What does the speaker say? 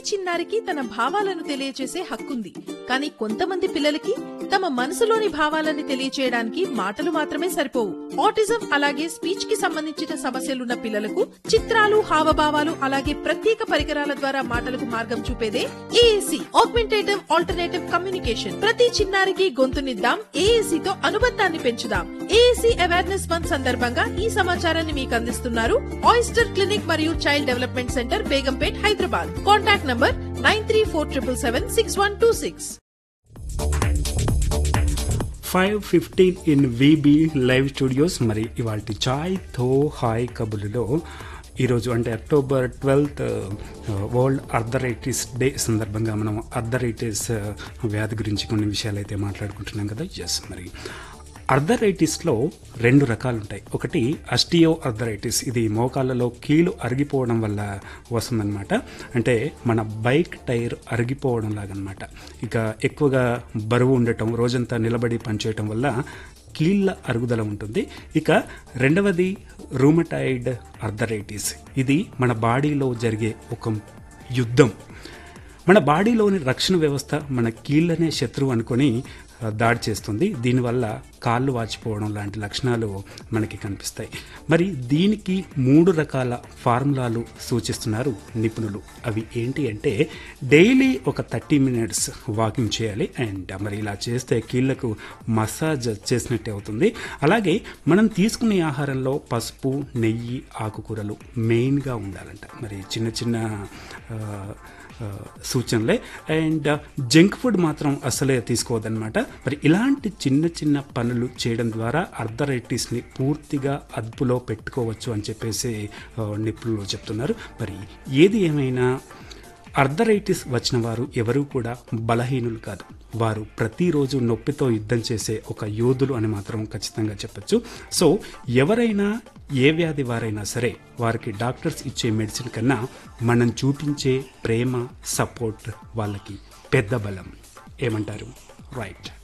చిన్నారికి తన భావాలను తెలియచేసే హక్కుంది కానీ కొంతమంది పిల్లలకి తమ మనసులోని భావాలని తెలియచేయడానికి మాటలు మాత్రమే సరిపోవు ఆటిజం అలాగే స్పీచ్ కి సంబంధించిన సమస్యలున్న పిల్లలకు చిత్రాలు హావభావాలు అలాగే ప్రత్యేక పరికరాల ద్వారా మాటలకు మార్గం చూపేదే ఏఏసి ఆగ్మెంటేటివ్ ఆల్టర్నేటివ్ కమ్యూనికేషన్ ప్రతి చిన్నారికి గొంతునిద్దాం ఏఏసి తో అనుబంధాన్ని పెంచుదాం ఏఏసి అవేర్నెస్ మంత్ సందర్భంగా ఈ సమాచారాన్ని మీకు అందిస్తున్నారు ఆయిస్టర్ క్లినిక్ మరియు child development centre Begumpet Hyderabad contact number nine three four triple seven six one two six five fifteen in V B live studios మరి ఇవాళ చాయ్ తో హాయ్ కబుర్లో ఈరోజు అంటే October twelfth world arthritis day సందర్భంగా మనం అర్థరైటిస్ వ్యాధి గురించి కొన్ని విషయాలు అయితే మాట్లాడుకుంటున్నాం కదా ఎస్ మరి అర్థరైటిస్లో రెండు రకాలు ఉంటాయి ఒకటి అస్టియో అర్థరైటిస్ ఇది మోకాళ్ళలో కీలు అరిగిపోవడం వల్ల వస్తుందన్నమాట అంటే మన బైక్ టైర్ అరిగిపోవడం లాగనమాట ఇక ఎక్కువగా బరువు ఉండటం రోజంతా నిలబడి పనిచేయటం వల్ల కీళ్ళ అరుగుదల ఉంటుంది ఇక రెండవది రూమటైడ్ అర్థరైటిస్ ఇది మన బాడీలో జరిగే ఒక యుద్ధం మన బాడీలోని రక్షణ వ్యవస్థ మన కీళ్ళనే శత్రువు అనుకొని ఆ, దాడి చేస్తుంది దీనివల్ల కాళ్ళు వాచిపోవడం లాంటి లక్షణాలు మనకి కనిపిస్తాయి మరి దీనికి మూడు రకాల ఫార్ములాలు సూచిస్తున్నారు నిపుణులు అవి ఏంటి అంటే డైలీ ఒక థర్టీ మినిట్స్ వాకింగ్ చేయాలి అండ్ మరి ఇలా చేస్తే కీళ్ళకు మసాజ్ చేసినట్టే అవుతుంది అలాగే మనం తీసుకునే ఆహారంలో పసుపు నెయ్యి ఆకుకూరలు మెయిన్గా ఉండాలంట మరి చిన్న చిన్న ఆ, ఆ, సూచనలే అండ్ జంక్ ఫుడ్ మాత్రం అసలే తీసుకోవద్దనమాట మరి ఇలాంటి చిన్న చిన్న పనులు చేయడం ద్వారా అర్థరైటిస్ని పూర్తిగా అదుపులో పెట్టుకోవచ్చు అని చెప్పేసి ఆ, నిపుణులు చెప్తున్నారు మరి ఏది ఏమైనా అర్థరైటిస్ వచ్చిన వారు ఎవరూ కూడా బలహీనులు కాదు వారు ప్రతిరోజు నొప్పితో యుద్ధం చేసే ఒక యోధులు అని మాత్రం ఖచ్చితంగా చెప్పొచ్చు సో ఎవరైనా ఏ వ్యాధి వారైనా సరే వారికి డాక్టర్స్ ఇచ్చే మెడిసిన్ కన్నా మనం చూపించే ప్రేమ సపోర్ట్ వాళ్ళకి పెద్ద బలం ఏమంటారు రైట్